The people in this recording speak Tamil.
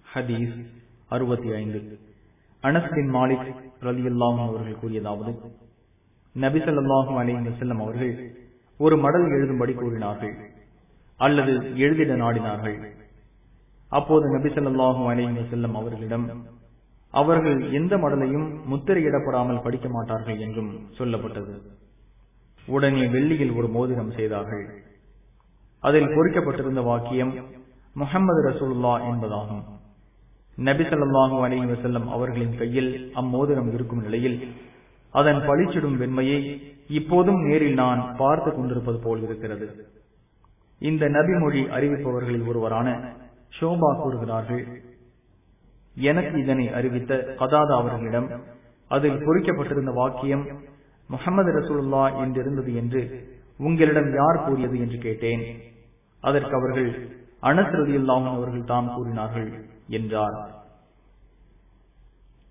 ஹதீஸ் அறுபத்தி ஐந்து அனஸ் பின் மாலிக் ரலியல்லாஹும் அவர்கள் கூறியதாவது நபிசல்லாஹும் அலைஹி செல்லம் அவர்கள் ஒரு மடல் எழுதும்படி கூறினார்கள் அல்லது எழுதிட நாடினார்கள் அப்போது நபிசல்லாஹும் அலைஹி செல்லம் அவர்களிடம் அவர்கள் எந்த மடலையும் முத்திரையிடப்படாமல் படிக்க மாட்டார்கள் என்றும் சொல்லப்பட்டது உடனே வெள்ளியில் ஒரு மோதிரம் செய்தார்கள் அதில் பொறிக்கப்பட்டிருந்த வாக்கியம் முகமது ரசூல்லா என்பதாகும் நபி சொல்லாஹு அலி வசல்லம் அவர்களின் கையில் அம்மோதிரம் இருக்கும் நிலையில் அதன் பழிச்சிடும் வெண்மையை இப்போதும் நேரில் நான் பார்த்து கொண்டிருப்பது போல் இருக்கிறது இந்த நபி மொழி அறிவிப்பவர்களில் ஒருவரான ஷோபா கூறுகிறார்கள் எனக்கு இதனை அறிவித்த கதாதா அவர்களிடம் அதில் பொறிக்கப்பட்டிருந்த வாக்கியம் முகமது ரசூல்லா என்றிருந்தது என்று உங்களிடம் யார் கூறியது என்று கேட்டேன் அதற்கு அவர்கள் அனசரதியில்லாமல் அவர்கள் தாம் கூறினார்கள் என்றார்